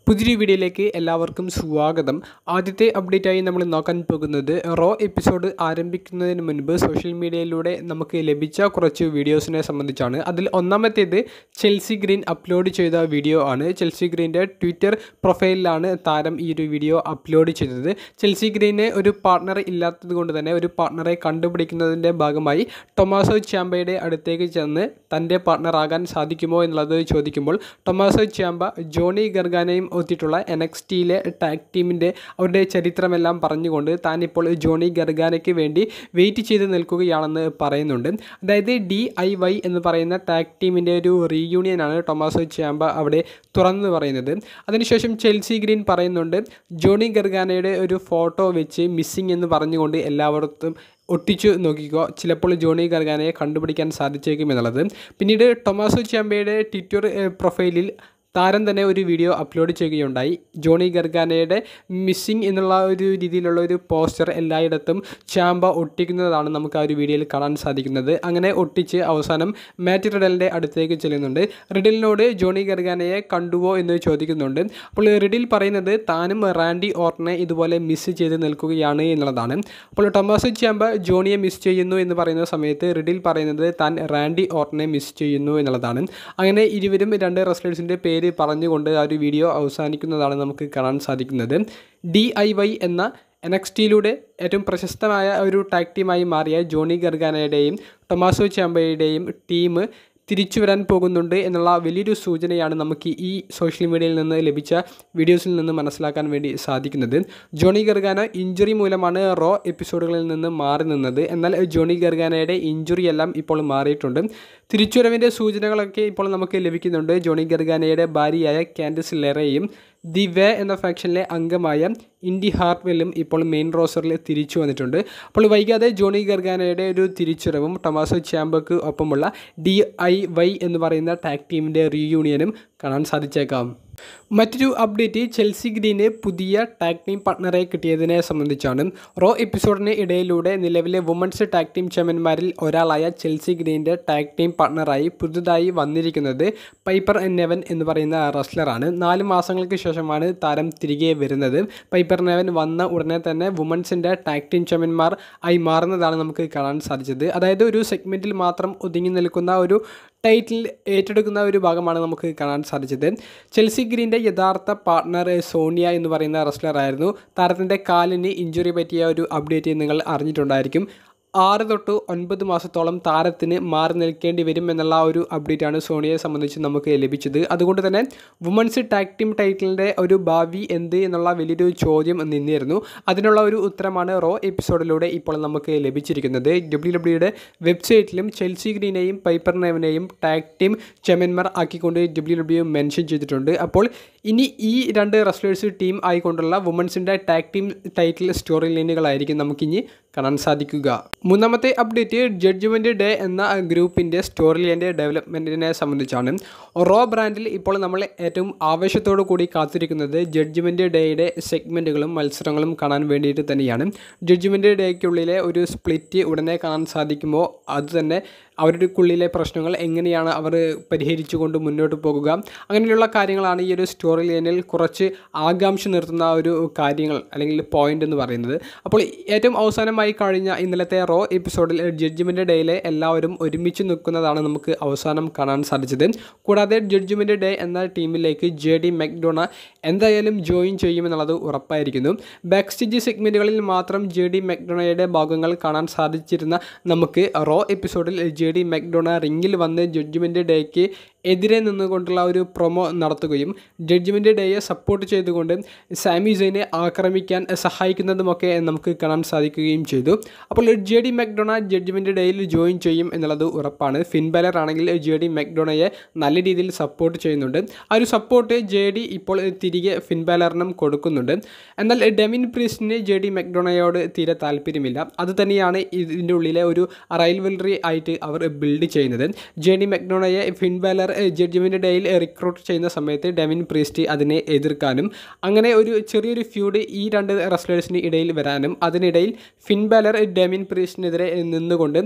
പുതിയൊരു വീഡിയോയിലേക്ക് എല്ലാവർക്കും സ്വാഗതം ആദ്യത്തെ അപ്ഡേറ്റായി നമ്മൾ നോക്കാൻ പോകുന്നത് റോ എപ്പിസോഡ് ആരംഭിക്കുന്നതിന് മുൻപ് സോഷ്യൽ മീഡിയയിലൂടെ നമുക്ക് ലഭിച്ച കുറച്ച് വീഡിയോസിനെ സംബന്ധിച്ചാണ് അതിൽ ഒന്നാമത്തേത് ചെൽസി ഗ്രീൻ അപ്ലോഡ് ചെയ്ത വീഡിയോ ആണ് ചെൽസി ഗ്രീൻ്റെ ട്വിറ്റർ പ്രൊഫൈലിലാണ് താരം ഈ ഒരു വീഡിയോ അപ്ലോഡ് ചെയ്തത് ചെൽസി ഗ്രീന് ഒരു പാർട്ണർ ഇല്ലാത്തത് കൊണ്ട് തന്നെ ഒരു പാർട്ണറെ കണ്ടുപിടിക്കുന്നതിൻ്റെ ഭാഗമായി ടൊമാസോ ചാമ്പയുടെ അടുത്തേക്ക് ചെന്ന് തൻ്റെ പാർട്ണറാകാൻ സാധിക്കുമോ എന്നുള്ളത് ചോദിക്കുമ്പോൾ ടൊമാസോ ചാമ്പ ജോണി ഗർഗാനയും ഒത്തിട്ടുള്ള എൻ എക്സ് ടിയിലെ ടാഗ് ടീമിൻ്റെ അവരുടെ ചരിത്രമെല്ലാം പറഞ്ഞുകൊണ്ട് താനിപ്പോൾ ജോണി ഗർഗാനയ്ക്ക് വേണ്ടി വെയിറ്റ് ചെയ്ത് നിൽക്കുകയാണെന്ന് പറയുന്നുണ്ട് അതായത് ഡി ഐ വൈ എന്ന് പറയുന്ന ടാഗ് ടീമിൻ്റെ ഒരു റീയൂണിയനാണ് ടൊമാസോ ചാമ്പ അവിടെ തുറന്നു പറയുന്നത് അതിനുശേഷം ചെൽസി ഗ്രീൻ പറയുന്നുണ്ട് ജോണി ഗർഗാനയുടെ ഒരു ഫോട്ടോ വെച്ച് മിസ്സിംഗ് എന്ന് പറഞ്ഞുകൊണ്ട് എല്ലാവർക്കും ഒട്ടിച്ചു നോക്കിക്കോ ചിലപ്പോൾ ജോണി ഗർഗാനയെ കണ്ടുപിടിക്കാൻ സാധിച്ചേക്കും എന്നുള്ളത് പിന്നീട് ടൊമാസോ ചാമ്പയുടെ ട്വിറ്റർ ഏഹ്, പ്രൊഫൈലിൽ താരം തന്നെ ഒരു വീഡിയോ അപ്ലോഡ് ചെയ്യുകയുണ്ടായി ജോണി ഗർഗാനയുടെ മിസ്സിംഗ് എന്നുള്ള ഒരു രീതിയിലുള്ള ഒരു പോസ്റ്റർ എല്ലായിടത്തും ചാമ്പ ഒട്ടിക്കുന്നതാണ് നമുക്ക് ആ ഒരു വീഡിയോയിൽ കാണാൻ സാധിക്കുന്നത് അങ്ങനെ ഒട്ടിച്ച് അവസാനം മാറ്റ് റിഡലിൻ്റെ അടുത്തേക്ക് ചെല്ലുന്നുണ്ട് റിഡിലിനോട് ജോണി ഗർഗാനയെ കണ്ടുവോ എന്ന് ചോദിക്കുന്നുണ്ട് അപ്പോൾ റിഡിൽ പറയുന്നത് താനും റാൻഡി ഓർട്ടനെ ഇതുപോലെ മിസ് ചെയ്ത് നിൽക്കുകയാണ് എന്നുള്ളതാണ് അപ്പോൾ ടൊമാസ് ചാമ്പ ജോണിയെ മിസ് ചെയ്യുന്നു എന്ന് പറയുന്ന സമയത്ത് റിഡിൽ പറയുന്നത് താൻ റാൻഡി ഓർട്ടനെ മിസ് ചെയ്യുന്നു എന്നുള്ളതാണ് അങ്ങനെ ഇരുവരും രണ്ട് റെസ്ലേഴ്സിൻ്റെ പേര് പറഞ്ഞുകൊണ്ട് ആ ഒരു വീഡിയോ അവസാനിക്കുന്നതാണ് നമുക്ക് കാണാൻ സാധിക്കുന്നത് ഡി ഐ വൈ എന്ന എൻ എക്സ് ടിയിലൂടെ ഏറ്റവും പ്രശസ്തമായ ഒരു ടാഗ് ടീമായി മാറിയ ജോണി ഗർഗാനയുടെയും ടൊമാസോ ചാമ്പയുടെയും ടീം തിരിച്ചു വരാൻ പോകുന്നുണ്ട് എന്നുള്ള വലിയൊരു സൂചനയാണ് നമുക്ക് ഈ സോഷ്യൽ മീഡിയയിൽ നിന്ന് ലഭിച്ച വീഡിയോസിൽ നിന്ന് മനസ്സിലാക്കാൻ വേണ്ടി സാധിക്കുന്നത് ജോണി ഗർഗാന ഇഞ്ചുറി മൂലമാണ് റോ എപ്പിസോഡുകളിൽ നിന്ന് മാറി നിന്നത് എന്നാൽ ജോണി ഗർഗാനയുടെ ഇഞ്ചുറി എല്ലാം ഇപ്പോൾ മാറിയിട്ടുണ്ട് തിരിച്ചുവരവിൻ്റെ സൂചനകളൊക്കെ ഇപ്പോൾ നമുക്ക് ലഭിക്കുന്നുണ്ട് ജോണി ഗർഗാനയുടെ ഭാര്യയായ കാൻഡിസ് ലെറയും ദി വേ എന്ന ഫാക്ഷനിലെ അംഗമായ ഇൻഡി ഹാർട്ട്വെല്ലും ഇപ്പോൾ മെയിൻ റോസ്റ്ററിൽ തിരിച്ചു വന്നിട്ടുണ്ട് അപ്പോൾ വൈകാതെ ജോണി ഗർഗാനയുടെ ഒരു തിരിച്ചുവരവും ടൊമാസോ ചാമ്പക്ക് ഒപ്പമുള്ള ഡി ഐ വൈ എന്ന് പറയുന്ന ടാഗ് ടീമിൻ്റെ റീയൂണിയനും കാണാൻ സാധിച്ചേക്കാം മറ്റൊരു അപ്ഡേറ്റ് ചെൽസി ഗ്രീന് പുതിയ ടാഗ് ടീം പാർട്ണറെ കിട്ടിയതിനെ സംബന്ധിച്ചാണ് റോ എപ്പിസോഡിന് ഇടയിലൂടെ നിലവിലെ വുമൺസ് ടാഗ് ടീം ചാമ്പ്യന്മാരിൽ ഒരാളായ ചെൽസി ഗ്രീൻ്റെ ടാഗ് ടീം പാർട്ണറായി പുതുതായി വന്നിരിക്കുന്നത് പൈപ്പർ നെവൻ എന്ന് പറയുന്ന റസ്ലറാണ് നാല് മാസങ്ങൾക്ക് ശേഷമാണ് താരം തിരികെ വരുന്നത് പൈപ്പർ നെവൻ വന്ന ഉടനെ തന്നെ വുമൺസിൻ്റെ ടാഗ് ടീം ചാമ്പ്യന്മാർ ആയി മാറുന്നതാണ് നമുക്ക് കാണാൻ സാധിച്ചത് അതായത് ഒരു സെഗ്മെൻറ്റിൽ മാത്രം ഒതുങ്ങി നിൽക്കുന്ന ഒരു ടൈറ്റിൽ ഏറ്റെടുക്കുന്ന ഒരു ഭാഗമാണ് നമുക്ക് കാണാൻ സാധിച്ചത് ചെൽസി ഗ്രീൻ്റെ യഥാർത്ഥ പാർട്ണർ സോണിയ എന്ന് പറയുന്ന റെസ്ലറായിരുന്നു താരത്തിൻ്റെ കാലിന് ഇഞ്ചുറി പറ്റിയ ഒരു അപ്ഡേറ്റ് നിങ്ങൾ അറിഞ്ഞിട്ടുണ്ടായിരിക്കും ആറ് തൊട്ട് ഒൻപത് മാസത്തോളം താരത്തിന് മാറി നിൽക്കേണ്ടി വരും എന്നുള്ള ആ ഒരു അപ്ഡേറ്റാണ് സോണിയയെ സംബന്ധിച്ച് നമുക്ക് ലഭിച്ചത് അതുകൊണ്ട് തന്നെ വുമൺസ് ടാഗ് ടീം ടൈറ്റിലിൻ്റെ ഒരു ഭാവി എന്ത് എന്നുള്ള വലിയൊരു ചോദ്യം നിന്നിരുന്നു അതിനുള്ള ഒരു ഉത്തരമാണ് റോ എപ്പിസോഡിലൂടെ ഇപ്പോൾ നമുക്ക് ലഭിച്ചിരിക്കുന്നത് ഡബ്ല്യു ഡബ്ല്യുയുടെ വെബ്സൈറ്റിലും ചെൽസി ഗ്രീനെയും പൈപ്പർ നെവനെയും ടാഗ് ടീം ചാമ്പ്യന്മാർ ആക്കിക്കൊണ്ട് ഡബ്ല്യു ഡബ്ല്യു മെൻഷൻ ചെയ്തിട്ടുണ്ട് അപ്പോൾ ഇനി ഈ രണ്ട് റെസ്ലേഴ്സ് ടീം ആയിക്കൊണ്ടുള്ള വുമൺസിൻ്റെ ടാഗ് ടീം ടൈറ്റിൽ സ്റ്റോറി ലൈനുകളായിരിക്കും നമുക്കിനി കാണാൻ സാധിക്കുക മൂന്നാമത്തെ അപ്ഡേറ്റ് ജഡ്ജ്മെൻറ്റ് ഡേ എന്ന ഗ്രൂപ്പിൻ്റെ സ്റ്റോറി ലൈൻ്റെ ഡെവലപ്മെൻറ്റിനെ സംബന്ധിച്ചാണ് റോ ബ്രാൻഡിൽ ഇപ്പോൾ നമ്മൾ ഏറ്റവും ആവേശത്തോടു കൂടി കാത്തിരിക്കുന്നത് ജഡ്ജ്മെൻറ്റ് ഡേയുടെ സെഗ്മെൻറ്റുകളും മത്സരങ്ങളും കാണാൻ വേണ്ടിയിട്ട് തന്നെയാണ് ജഡ്ജ്മെൻറ്റ് ഡേക്കുള്ളിലെ ഒരു സ്പ്ലിറ്റ് ഉടനെ കാണാൻ സാധിക്കുമോ അതുതന്നെ അവരുടെക്കുള്ളിലെ പ്രശ്നങ്ങൾ എങ്ങനെയാണ് അവർ പരിഹരിച്ചുകൊണ്ട് മുന്നോട്ട് പോകുക അങ്ങനെയുള്ള കാര്യങ്ങളാണ് ഈ ഒരു സ്റ്റോറി ലൈനിൽ കുറച്ച് ആകാംക്ഷ നിർത്തുന്ന ഒരു കാര്യങ്ങൾ അല്ലെങ്കിൽ പോയിന്റ് എന്ന് പറയുന്നത് അപ്പോൾ ഏറ്റവും അവസാനമായി കഴിഞ്ഞ ഇന്നലത്തെ റോ എപ്പിസോഡിൽ ജഡ്ജ്മെൻറ്റ് ഡേയിലെ എല്ലാവരും ഒരുമിച്ച് നിൽക്കുന്നതാണ് നമുക്ക് അവസാനം കാണാൻ സാധിച്ചത് കൂടാതെ ജഡ്ജ്മെൻറ്റ് ഡേ എന്ന ടീമിലേക്ക് ജെ ഡി മെക്ഡോണ എന്തായാലും ജോയിൻ ചെയ്യുമെന്നുള്ളത് ഉറപ്പായിരിക്കുന്നു ബാക്ക് സ്റ്റേജ് സെഗ്മെൻറ്റുകളിൽ മാത്രം ജെ ഡി മെക്ഡോണയുടെ ഭാഗങ്ങൾ കാണാൻ സാധിച്ചിരുന്ന നമുക്ക് റോ എപ്പിസോഡിൽ ജെ ഡി മെക്ഡോണ റിങ്ങിൽ വന്ന് ജഡ്ജ്മെൻറ്റ് ഡേക്ക് എതിരെ നിന്നുകൊണ്ടുള്ള ഒരു പ്രൊമോ നടത്തുകയും ജഡ്ജ്മെൻറ്റ് ഡേയെ സപ്പോർട്ട് ചെയ്തുകൊണ്ട് സാമി സൈനെ ആക്രമിക്കാൻ സഹായിക്കുന്നതുമൊക്കെ നമുക്ക് കാണാൻ സാധിക്കുകയും ചെയ്തു അപ്പോൾ ജെ ഡി മെക്ഡോണ ജഡ്ജ്മെൻറ്റ് ഡേയിൽ ജോയിൻ ചെയ്യും എന്നുള്ളത് ഉറപ്പാണ് ഫിൻ ബാലർ ആണെങ്കിൽ ജെ ഡി മെക്ഡോണയെ നല്ല രീതിയിൽ സപ്പോർട്ട് ചെയ്യുന്നുണ്ട് ആ ഒരു സപ്പോർട്ട് ജെ ഡി ഇപ്പോൾ തിരികെ ഫിൻ ബാലറിനും കൊടുക്കുന്നുണ്ട് എന്നാൽ ഡെമിൻ പ്രീസ്റ്റിന് ജെ ഡി മെക്ഡോണയോട് തീരെ താല്പര്യമില്ല അത് തന്നെയാണ് ഇതിൻ്റെ ഉള്ളിലെ ഒരു റൈൽവലറി ആയിട്ട് അവർ ബിൽഡ് ചെയ്യുന്നത് ജെ ഡി മെക്ഡോണയെ ഫിൻ ബാലർ ജഡ്ജ്മെൻറ്റ് ഡേയിൽ റിക്രൂട്ട് ചെയ്യുന്ന സമയത്ത് ഡെമിൻ പ്രീസ്റ്റ് അതിനെ എതിർക്കാനും അങ്ങനെ ഒരു ചെറിയൊരു ഫ്യൂഡ് ഈ രണ്ട് റെസ്ലേഴ്സിന് ഇടയിൽ വരാനും അതിനിടയിൽ ഫിൻ ബാലർ ഡെമിൻ പ്രീസ്റ്റിനെതിരെ നിന്നുകൊണ്ട്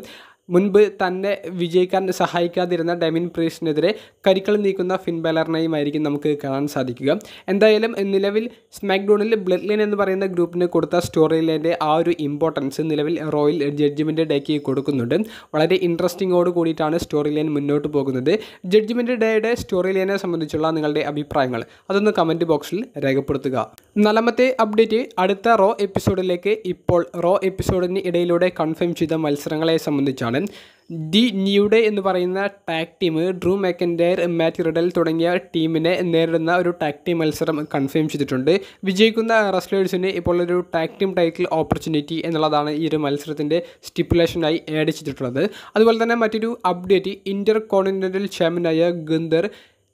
മുൻപ് തന്നെ വിജയിക്കാൻ സഹായിക്കാതിരുന്ന ഡെമിൻ പ്രീസിനെതിരെ കരിക്കൾ നീക്കുന്ന ഫിൻ ബെലറിനെയുമായിരിക്കും നമുക്ക് കാണാൻ സാധിക്കുക എന്തായാലും നിലവിൽ സ്മാക്ഡൗണിൽ ബ്ലഡ് ലൈൻ എന്ന് പറയുന്ന ഗ്രൂപ്പിന് കൊടുത്ത സ്റ്റോറി ലൈൻ്റെ ആ ഒരു ഇമ്പോർട്ടൻസ് നിലവിൽ റോയൽ ജഡ്ജ്മെൻറ്റ് ഡേക്ക് കൊടുക്കുന്നുണ്ട് വളരെ ഇൻട്രസ്റ്റിങ്ങോട് കൂടിയിട്ടാണ് സ്റ്റോറി ലൈൻ മുന്നോട്ട് പോകുന്നത് ജഡ്ജ്മെൻറ്റ് ഡേയുടെ സ്റ്റോറി ലൈനെ സംബന്ധിച്ചുള്ള നിങ്ങളുടെ അഭിപ്രായങ്ങൾ അതൊന്ന് കമൻറ്റ് ബോക്സിൽ രേഖപ്പെടുത്തുക നാലാമത്തെ അപ്ഡേറ്റ് അടുത്ത റോ എപ്പിസോഡിലേക്ക് ഇപ്പോൾ റോ എപ്പിസോഡിന് ഇടയിലൂടെ കൺഫേം ചെയ്ത മത്സരങ്ങളെ സംബന്ധിച്ചാണ് ദി ന്യൂ ഡേ എന്ന് പറയുന്ന tag team Drew McIntyre Matt Riddle തുടങ്ങിയ ടീമിനെ നേരിടുന്ന ഒരു ടാഗ് ടീം മത്സരം കൺഫേം ചെയ്തിട്ടുണ്ട് വിജയിക്കുന്ന റെസ്ലേഴ്സിന് ഇപ്പോൾ ഒരു ടാഗ് ടീം ടൈറ്റിൽ ഓപ്പർച്യൂണിറ്റി എന്നുള്ളതാണ് ഈ ഒരു മത്സരത്തിൻ്റെ സ്റ്റിപ്പുലേഷനായി ആഡ് ചെയ്തിട്ടുള്ളത് അതുപോലെ തന്നെ മറ്റൊരു അപ്ഡേറ്റ് ഇൻ്റർ കോണ്ടിനെൻ്റൽ ചാമ്പ്യനായ ഗന്ധർ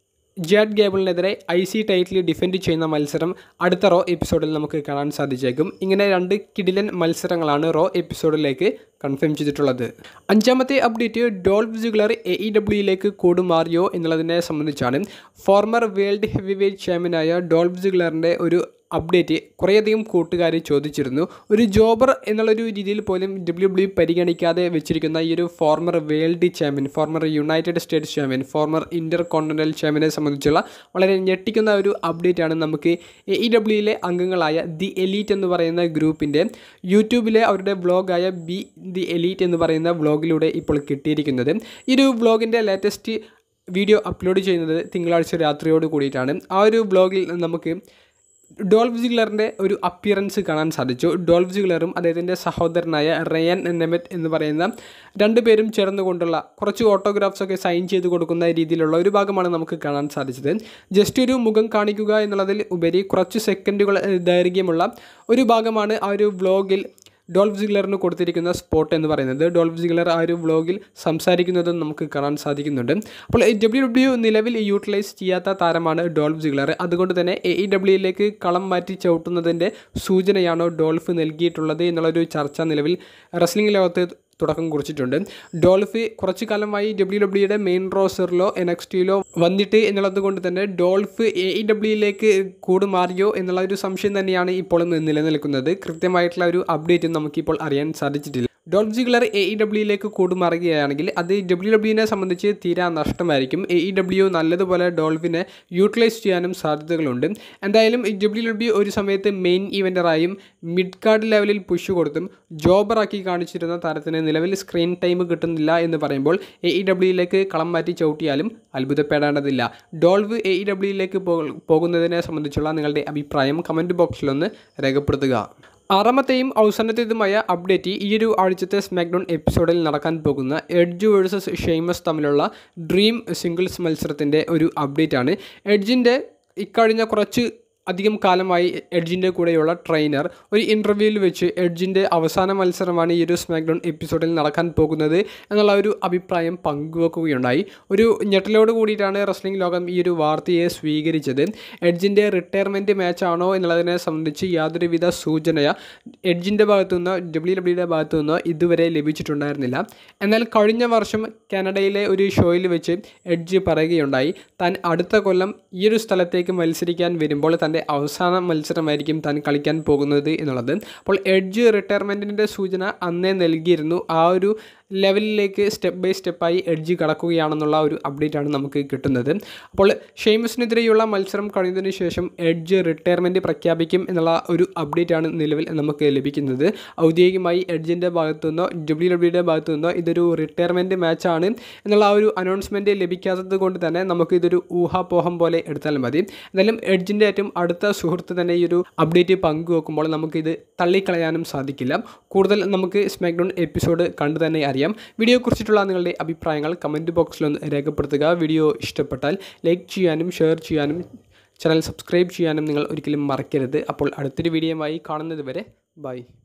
ജാഡ് ഗേബിളിനെതിരെ ഐ സി ടൈറ്റിൽ ഡിഫെൻഡ് ചെയ്യുന്ന മത്സരം അടുത്ത റോ എപ്പിസോഡിൽ നമുക്ക് കാണാൻ സാധിച്ചേക്കും ഇങ്ങനെ രണ്ട് കിടിലൻ മത്സരങ്ങളാണ് റോ എപ്പിസോഡിലേക്ക് കൺഫേം ചെയ്തിട്ടുള്ളത് അഞ്ചാമത്തെ update Dolph Ziggler A E ഡബ്ല്യുയിലേക്ക് കൂടുമാറിയോ എന്നുള്ളതിനെ സംബന്ധിച്ചാണ് ഫോർമർ വേൾഡ് ഹെവി വെയ്റ്റ് ചാമ്പ്യനായ ഡോൾഫ് സിഗ്ലറിൻ്റെ ഒരു അപ്ഡേറ്റ് കുറേയധികം കൂട്ടുകാർ ചോദിച്ചിരുന്നു ഒരു ജോബർ എന്നുള്ളൊരു രീതിയിൽ പോലും ഡബ്ല്യു ഡബ്ല്യു പരിഗണിക്കാതെ വെച്ചിരിക്കുന്ന ഈ ഒരു former world champion former United States champion former intercontinental ചാമ്പ്യനെ സംബന്ധിച്ചുള്ള വളരെ ഞെട്ടിക്കുന്ന ഒരു അപ്ഡേറ്റ് ആണ് നമുക്ക് എ ഇ ഡബ്ല്യുയിലെ അംഗങ്ങളായ ദി എലീറ്റ് എന്ന് പറയുന്ന ഗ്രൂപ്പിൻ്റെ യൂട്യൂബിലെ അവരുടെ വ്ളോഗായ ബി ദി എലീറ്റ് എന്ന് പറയുന്ന വ്ളോഗിലൂടെ ഇപ്പോൾ കിട്ടിയിരിക്കുന്നത് ഈ ഒരു വ്ളോഗിൻ്റെ ലേറ്റസ്റ്റ് വീഡിയോ അപ്ലോഡ് ചെയ്യുന്നത് തിങ്കളാഴ്ച രാത്രിയോട് കൂടിയിട്ടാണ് ആ ഒരു വ്ളോഗിൽ നമുക്ക് ഡോൾഫ് ജിഗ്ലറിൻ്റെ ഒരു അപ്പിയറൻസ് കാണാൻ സാധിച്ചു ഡോൾഫ് ജിഗ്ലറും അദ്ദേഹത്തിൻ്റെ സഹോദരനായ റയൻ നെമെറ്റ് എന്ന് പറയുന്ന രണ്ടുപേരും ചേർന്നുകൊണ്ടുള്ള കുറച്ച് ഓട്ടോഗ്രാഫ്സ് ഒക്കെ സൈൻ ചെയ്ത് കൊടുക്കുന്ന രീതിയിലുള്ള ഒരു ഭാഗമാണ് നമുക്ക് കാണാൻ സാധിച്ചത് ജസ്റ്റ് ഒരു മുഖം കാണിക്കുക എന്നുള്ളതിൽ ഉപരി കുറച്ച് സെക്കൻഡുകൾ ദൈർഘ്യമുള്ള ഒരു ഭാഗമാണ് ആ ഒരു വ്ളോഗിൽ ഡോൾഫ് സിഗ്ലറിന് കൊടുത്തിരിക്കുന്ന സ്പോട്ട് എന്ന് പറയുന്നത് ഡോൾഫ് സിഗ്ലർ ആ ഒരു വ്ളോഗിൽ സംസാരിക്കുന്നതും നമുക്ക് കാണാൻ സാധിക്കുന്നുണ്ട് അപ്പോൾ ഡബ്ല്യു ഡബ്ല്യു നിലവിൽ യൂട്ടിലൈസ് ചെയ്യാത്ത താരമാണ് ഡോൾഫ് സിഗ്ലർ അതുകൊണ്ട് തന്നെ എ ഇ ഡബ്ല്യുയിലേക്ക് കളം മാറ്റി ചവിട്ടുന്നതിൻ്റെ സൂചനയാണോ ഡോൾഫ് നൽകിയിട്ടുള്ളത് എന്നുള്ളൊരു ചർച്ച നിലവിൽ റെസ്ലിംഗ് ലോകത്ത് തുടക്കം കുറിച്ചിട്ടുണ്ട് ഡോൾഫ് കുറച്ചു കാലമായി ഡബ്ല്യു ഡബ്ല്യുയുടെ മെയിൻ റോസറിലോ എൻ എക്സ് ടിയിലോ വന്നിട്ട് എന്നുള്ളത് കൊണ്ട് തന്നെ ഡോൾഫ് എ ഇ ഡബ്ല്യുയിലേക്ക് കൂടുമാറിയോ എന്നുള്ള ഒരു സംശയം തന്നെയാണ് ഇപ്പോൾ നിലനിൽക്കുന്നത് കൃത്യമായിട്ടുള്ള ഒരു അപ്ഡേറ്റ് നമുക്കിപ്പോൾ അറിയാൻ സാധിച്ചിട്ടില്ല ഡോൾഫ് ജിഗ്ലർ എ ഇ ഡബ്ല്യുയിലേക്ക് കൂടുമാറുകയാണെങ്കിൽ അത് ഡബ്ല്യു ഡബ്ല്യുവിനെ സംബന്ധിച്ച് തീരാ നഷ്ടമായിരിക്കും എ ഇ ഡബ്ല്യു നല്ലതുപോലെ ഡോൾഫിനെ യൂട്ടിലൈസ് ചെയ്യാനും സാധ്യതകളുണ്ട് എന്തായാലും ഡബ്ല്യു ഡബ്ല്യു ഒരു സമയത്ത് മെയിൻ ഇവൻ്ററായും മിഡ് കാർഡ് ലെവലിൽ പുഷ് കൊടുത്തും ജോബറാക്കി കാണിച്ചിരുന്ന താരത്തിന് നിലവിൽ സ്ക്രീൻ ടൈം കിട്ടുന്നില്ല എന്ന് പറയുമ്പോൾ എ ഇ ഡബ്ല്യുയിലേക്ക് കളം മാറ്റി ചവിട്ടിയാലും അത്ഭുതപ്പെടേണ്ടതില്ല ഡോൾവ് എ ഇ ഡബ്ല്യുയിലേക്ക് പോകുന്നതിനെ സംബന്ധിച്ചുള്ള നിങ്ങളുടെ അഭിപ്രായം കമൻറ്റ് ബോക്സിലൊന്ന് രേഖപ്പെടുത്തുക ആറാമത്തെയും അവസാനത്തേതുമായ അപ്ഡേറ്റ് ഈ ഒരു ആഴ്ചത്തെ സ്മാക്ഡൗൺ എപ്പിസോഡിൽ നടക്കാൻ പോകുന്ന എഡ്ജ് വേഴ്സസ് ഷെയ്മസ് തമ്മിലുള്ള ഡ്രീം സിംഗിൾസ് മത്സരത്തിൻ്റെ ഒരു അപ്ഡേറ്റ് ആണ് എഡ്ജിൻ്റെ ഇക്കഴിഞ്ഞ കുറച്ച് അധികം കാലമായി എഡ്ജിൻ്റെ കൂടെയുള്ള ട്രെയിനർ ഒരു ഇൻ്റർവ്യൂവിൽ വെച്ച് എഡ്ജിൻ്റെ അവസാന മത്സരമാണ് ഈ ഒരു സ്മാക്ഡൗൺ എപ്പിസോഡിൽ നടക്കാൻ പോകുന്നത് എന്നുള്ള ഒരു അഭിപ്രായം പങ്കുവെക്കുകയുണ്ടായി ഒരു ഞെട്ടലോട് കൂടിയിട്ടാണ് റെസ്ലിംഗ് ലോകം ഈ ഒരു വാർത്തയെ സ്വീകരിച്ചത് എഡ്ജിൻ്റെ റിട്ടയർമെൻറ്റ് മാച്ചാണോ എന്നുള്ളതിനെ സംബന്ധിച്ച് യാതൊരുവിധ സൂചനയ എഡ്ജിൻ്റെ ഭാഗത്തു നിന്നോ ഡബ്ല്യു ഡബ്ല്യുടെ ഭാഗത്തു നിന്നോ ഇതുവരെ ലഭിച്ചിട്ടുണ്ടായിരുന്നില്ല എന്നാൽ കഴിഞ്ഞ വർഷം കാനഡയിലെ ഒരു ഷോയിൽ വെച്ച് എഡ്ജ് പറയുകയുണ്ടായി താൻ അടുത്ത കൊല്ലം ഈ ഒരു സ്ഥലത്തേക്ക് മത്സരിക്കാൻ വരുമ്പോൾ തൻ്റെ അവസാന മത്സരമായിരിക്കും താൻ കളിക്കാൻ പോകുന്നത് എന്നുള്ളത് അപ്പോൾ എഡ്ജ് റിട്ടയർമെൻറ്റിൻ്റെ സൂചന അന്നേ നൽകിയിരുന്നു ആ ഒരു ലെവലിലേക്ക് സ്റ്റെപ്പ് ബൈ സ്റ്റെപ്പായി എഡ്ജ് കടക്കുകയാണെന്നുള്ള ഒരു അപ്ഡേറ്റ് ആണ് നമുക്ക് കിട്ടുന്നത് അപ്പോൾ ഷെയ്മസിനെതിരെയുള്ള മത്സരം കഴിഞ്ഞതിന് ശേഷം എഡ്ജ് റിട്ടയർമെൻറ്റ് പ്രഖ്യാപിക്കും എന്നുള്ള ഒരു അപ്ഡേറ്റ് ആണ് നിലവിൽ നമുക്ക് ലഭിക്കുന്നത് ഔദ്യോഗികമായി എഡ്ജിൻ്റെ ഭാഗത്തു നിന്നോ ഡബ്ല്യു ഡബ്ല്യുടെ ഭാഗത്തു നിന്നോ ഇതൊരു റിട്ടയർമെൻറ്റ് മാച്ചാണ് എന്നുള്ള ആ ഒരു അനൗൺസ്മെൻറ്റ് ലഭിക്കാത്തത് കൊണ്ട് തന്നെ നമുക്ക് ഇതൊരു ഊഹാപോഹം പോലെ എടുത്താൽ മതി എന്തായാലും എഡ്ജിൻ്റെ ഏറ്റവും അടുത്ത സുഹൃത്ത് തന്നെ ഈ ഒരു അപ്ഡേറ്റ് പങ്കുവെക്കുമ്പോൾ നമുക്കിത് തള്ളിക്കളയാനും സാധിക്കില്ല കൂടുതൽ നമുക്ക് സ്മാക്ഡൗൺ എപ്പിസോഡ് കണ്ടു തന്നെ അറിയാം വീഡിയോയെക്കുറിച്ചിട്ടുള്ള നിങ്ങളുടെ അഭിപ്രായങ്ങൾ കമൻറ്റ് ബോക്സിലൊന്ന് രേഖപ്പെടുത്തുക വീഡിയോ ഇഷ്ടപ്പെട്ടാൽ ലൈക്ക് ചെയ്യാനും ഷെയർ ചെയ്യാനും ചാനൽ സബ്സ്ക്രൈബ് ചെയ്യാനും നിങ്ങൾ ഒരിക്കലും മറക്കരുത് അപ്പോൾ അടുത്തൊരു വീഡിയോയുമായി കാണുന്നത് വരെ ബൈ